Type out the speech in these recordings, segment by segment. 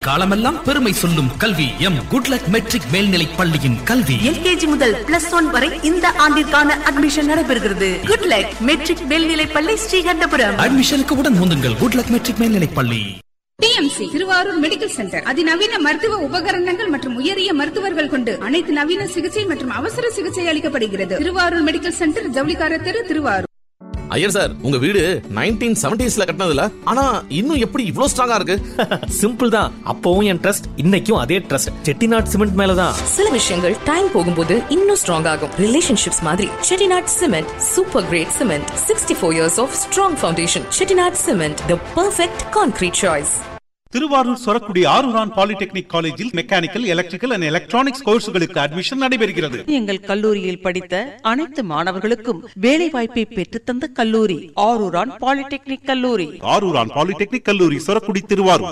காலமெல்லாம் பெருமை சொல்லும் கல்வி எம் குட்லக் மெட்ரிக் மேல்நிலைப் பள்ளியின் கல்வி எல்கேஜி முதல் பிளஸ் ஒன் வரை இந்த ஆண்டிற்கான அட்மிஷன் நடைபெறுகிறது குட் லக் மெட்ரிக் மேல்நிலைப் பள்ளி ஸ்ரீகண்டபுரம் அட்மிஷனுக்கு உடன் முந்துங்கள் குட்லக் மெட்ரிக் மேல்நிலைப் பள்ளி டிஎம்சி திருவாரூர் மெடிக்கல் சென்டர் அதிநவீன மருத்துவ உபகரணங்கள் மற்றும் உயரிய மருத்துவர்கள் கொண்டு அனைத்து நவீன சிகிச்சை மற்றும் அவசர சிகிச்சை அளிக்கப்படுகிறது திருவாரூர் மெடிக்கல் சென்டர் ஜவுளிக்கார தெரு திருவாரூர் ஐயர் சார் உங்க வீடு நைன்டீன் செவன்டிஸ்ல கட்டினதுல ஆனா இன்னும் எப்படி இவ்ளோ ஸ்ட்ராங்கா இருக்கு சிம்பிள் தான் அப்பவும் என் ட்ரஸ்ட் இன்னைக்கும் அதே ட்ரஸ்ட் செட்டிநாட் சிமெண்ட் மேலதான் சில விஷயங்கள் டைம் போகும்போது இன்னும் ஸ்ட்ராங் ஆகும் ரிலேஷன்ஷிப்ஸ் மாதிரி Chettinad cement super great cement sixty four years of strong foundation Chettinad cement the perfect concrete choice Thiruvarur Sorakudi Aruran polytechnic காலேஜில் மெக்கானிக்கல் எலக்ட்ரிக்கல் அண்ட் எலக்ட்ரானிக்ஸ் கோர்ஸுகளுக்கு அட்மிஷன் நடைபெறுகிறது எங்கள் கல்லூரியில் படித்த அனைத்து மாணவர்களுக்கும் வேலை வாய்ப்பை பெற்றுத்தந்த கல்லூரி ஆரூரான் பாலிடெக்னிக் கல்லூரி ஆரூரான் பாலிடெக்னிக் கல்லூரி சொரக்குடி திருவாரூர்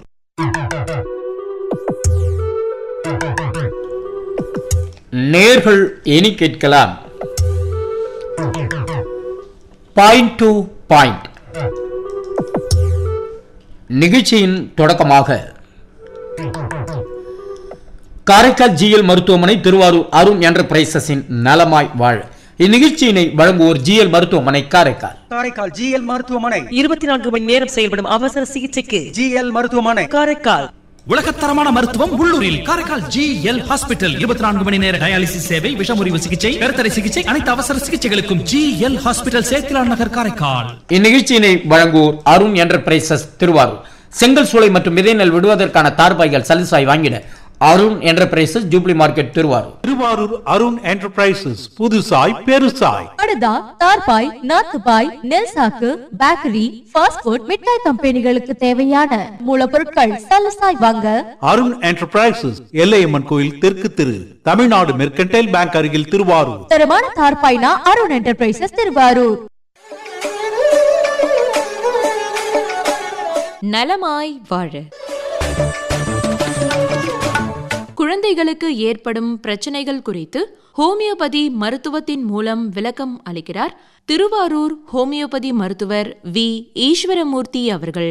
நேர்கள் இனி கேட்கலாம் பாயிண்ட் டு பாயிண்ட் நிகழ்ச்சியின் தொடக்கமாக காரைக்கால் ஜிஎல் மருத்துவமனை திருவாரூர் அருண் என்டர்பிரைசஸின் நலமாய் வாழ் இந்நிகழ்ச்சியினை வழங்குவோர் ஜிஎல் மருத்துவமனை காரைக்கால் காரைக்கால் ஜிஎல் மருத்துவமனை இருபத்தி நான்கு மணி நேரம் செயல்படும் அவசர சிகிச்சைக்கு ஜிஎல் மருத்துவமனை காரைக்கால் உலகத்தரமான மருத்துவம் உள்ளூரில் காரைக்கால் ஜி எல் ஹாஸ்பிட்டல் இருபத்தி நான்கு மணி நேர டயாலிசிஸ் சேவை விஷமுறிவு சிகிச்சை கருத்தடை சிகிச்சை அனைத்து அவசர சிகிச்சைகளுக்கும் G L hospital Sethilan Nagar Karaikal இந்நிகழ்ச்சியினை வழங்குவோர் அருண் என்டர்பிரைசஸ் திருவாரூர் செங்கல் சூளை மற்றும் விதைநெல் விடுவதற்கான தார்பாய்கள் சலுசாய் வாங்கிட Arun enterprises jubilee market Thiruvarur Thiruvarur Arun enterprises புதுசாய் பெருசாய் படுதா தார்பாய் நாத்துபாய் நெல் சாக்கு பேக்கரி ஃபாஸ்ட் ஃபுட் மிட்டாய் கம்பெனிகளுக்கு தேவையான மூலப்பொருட்கள் சலசாய் வாங்க அருண் என்டர்பிரைசஸ் எல்லையம்மன் கோயில் தெற்கு திரு தமிழ்நாடு மெர்கன்டைல் பேங்க் அருகில் திருவாரூர் தரமான தார்பாய்னா அருண் என்டர்பிரைசஸ் திருவாரூர் நலமாய் வாழ குழந்தைகளுக்கு ஏற்படும் பிரச்சனைகள் குறித்து ஹோமியோபதி மருத்துவத்தின் மூலம் விளக்கம் அளிக்கிறார் திருவாரூர் ஹோமியோபதி மருத்துவர் வி ஈஸ்வரமூர்த்தி அவர்கள்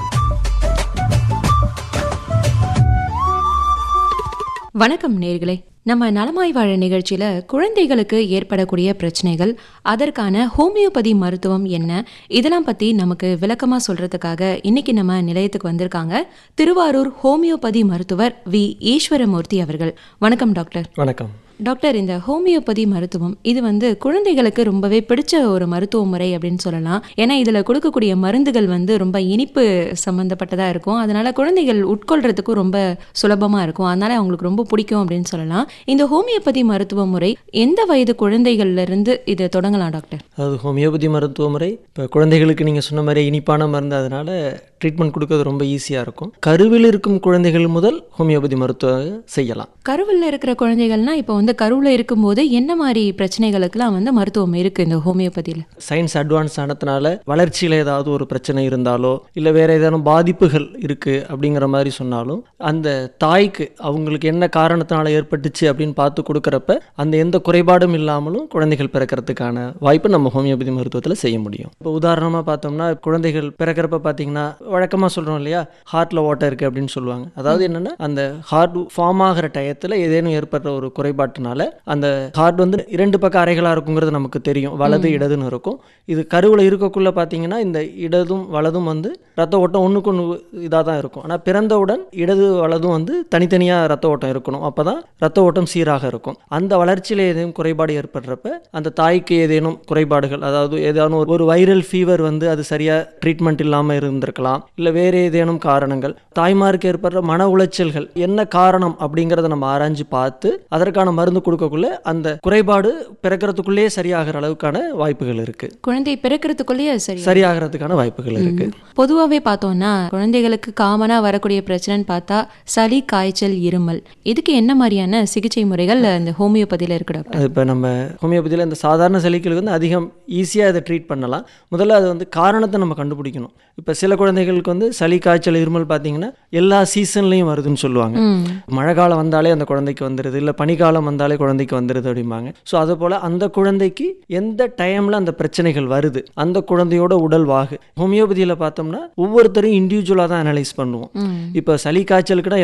வணக்கம் நேர்களே நம்ம நலமாய் வாழ நிகழ்ச்சியில குழந்தைகளுக்கு ஏற்படக்கூடிய பிரச்சனைகள் அதற்கான ஹோமியோபதி மருத்துவம் என்ன இதெல்லாம் பத்தி நமக்கு விளக்கமா சொல்றதுக்காக இன்னைக்கு நம்ம நிலையத்துக்கு வந்திருக்காங்க திருவாரூர் ஹோமியோபதி மருத்துவர் வி ஈஸ்வரமூர்த்தி அவர்கள் வணக்கம் டாக்டர் வணக்கம் டாக்டர் இந்த ஹோமியோபதி மருத்துவம் இது வந்து குழந்தைகளுக்கு ரொம்பவே பிடிச்ச ஒரு மருத்துவ முறை அப்படின்னு சொல்லலாம் ஏன்னா இதுல கொடுக்கக்கூடிய மருந்துகள் வந்து ரொம்ப இனிப்பு சம்பந்தப்பட்டதா இருக்கும் அதனால குழந்தைகள் உட்கொள்றதுக்கும் ரொம்ப சுலபமா இருக்கும் அதனால அவங்களுக்கு ரொம்ப பிடிக்கும் அப்படின்னு சொல்லலாம் இந்த ஹோமியோபதி மருத்துவ முறை எந்த வயது குழந்தைகள்ல இருந்து இதை தொடங்கலாம் டாக்டர் அது ஹோமியோபதி மருத்துவ முறை இப்போ குழந்தைகளுக்கு நீங்கள் சொன்ன மாதிரி இனிப்பான மருந்து அதனால ட்ரீட்மெண்ட் கொடுக்கறது ரொம்ப ஈஸியாக இருக்கும் கருவில் இருக்கும் குழந்தைகள் முதல் ஹோமியோபதி மருத்துவம் செய்யலாம் கருவில் இருக்கிற குழந்தைகள்னா இப்போ வந்து கருவில் இருக்கும்போது என்ன மாதிரி பிரச்சனைகளுக்கெல்லாம் வந்து மருத்துவம் இருக்கு இந்த ஹோமியோபதியில் சயின்ஸ் அட்வான்ஸ் ஆனதுனால வளர்ச்சியில் ஏதாவது ஒரு பிரச்சனை இருந்தாலோ இல்லை வேற ஏதேனும் பாதிப்புகள் இருக்குது அப்படிங்கிற மாதிரி சொன்னாலும் அந்த தாய்க்கு அவங்களுக்கு என்ன காரணத்தினால ஏற்பட்டுச்சு அப்படின்னு பார்த்து கொடுக்குறப்ப அந்த எந்த குறைபாடும் இல்லாமலும் குழந்தைகள் பிறக்கிறதுக்கான வாய்ப்பு நம்ம ஹோமியோபதி மருத்துவத்தில் செய்ய முடியும் இப்போ உதாரணமாக பார்த்தோம்னா குழந்தைகள் பிறக்கிறப்ப பார்த்தீங்கன்னா வழக்கமாக சொல்கிறோம் இல்லையா ஹார்ட்டில் ஓட்டை இருக்குது அப்படின்னு சொல்லுவாங்க அதாவது என்னென்னா அந்த ஹார்ட் ஃபார்ம் ஆகிற டயத்தில் ஏதேனும் ஏற்படுற ஒரு குறைபாட்டினால அந்த ஹார்ட் வந்து இரண்டு பக்க அறைகளாக இருக்குங்கிறது நமக்கு தெரியும் வலது இடதுன்னு இருக்கும் இது கருவில் இருக்கக்குள்ள பார்த்தீங்கன்னா இந்த இடதும் வலதும் வந்து ரத்த ஓட்டம் ஒன்றுக்கு ஒன்று இதாக தான் இருக்கும் ஆனால் பிறந்தவுடன் இடது வலதும் வந்து தனித்தனியாக ரத்த ஓட்டம் இருக்கணும் அப்போ தான் ரத்த ஓட்டம் சீராக இருக்கும் அந்த வளர்ச்சியில் ஏதேனும் குறைபாடு ஏற்படுறப்ப அந்த தாய்க்கு ஏதேனும் குறைபாடுகள் அதாவது ஏதேனும் ஒரு- ஒரு வைரல் ஃபீவர் வந்து அது சரியாக ட்ரீட்மெண்ட் இல்லாமல் இருந்திருக்கலாம் இல்லை வேறு ஏதேனும் காரணங்கள் தாய்மாருக்கு ஏற்படுற மன உளைச்சல்கள் என்ன காரணம் அப்படிங்கிறத நம்ம ஆராய்ஞ்சு பார்த்து அதற்கான மருந்து கொடுக்கக்குள்ள அந்த குறைபாடு பிறக்கிறதுக்குள்ளேயே சரியாகிற அளவுக்கான வாய்ப்புகள் இருக்கு குழந்தை பிறக்கிறதுக்குள்ளேயே சரி சரியாகிறதுக்கான வாய்ப்புகள் இருக்கு பொதுவாகவே பார்த்தோம்னா குழந்தைகளுக்கு காமனாக வரக்கூடிய பிரச்சனைன்னு பார்த்தா சளி காய்ச்சல் இருமல் இதுக்கு என்ன மாதிரியான சிகிச்சை முறைகள் இந்த ஹோமியோபதியில் இருக்கு டாக்டர் அது இப்போ நம்ம ஹோமியோபதியில் இந்த சாதாரண சளிகளுக்கு வந்து அதிகம் ஈஸியாக அதை ட்ரீட் பண்ணலாம் முதல்ல அது வந்து காரணத்தை நம்ம கண்டுபிடிக்கணும் இப்போ சில குழந்தைகளுக்கு வந்து சளி காய்ச்சல் இருமல் பார்த்தீங்கன்னா எல்லா சீசன்லேயும் வருதுன்னு சொல்லுவாங்க மழை காலம் வந்தாலே அந்த குழந்தைக்கு வந்துடுது இல்லை பனிக்காலம் வந்தாலே குழந்தைக்கு வந்துடுது அப்படிம்பாங்க ஸோ அது போல் அந்த குழந்தைக்கு எந்த டைமில் அந்த பிரச்சனைகள் வருது அந்த குழந்தையோட உடல் வாகு ஹோமியோபதியில் பார்த்தோம்னா ஒவ்வொருத்தரும் இண்டிவிஜுவலாக தான் அனலைஸ் பண்ணுவோம் இப்போ சளி காய்ச்சலுக்குனா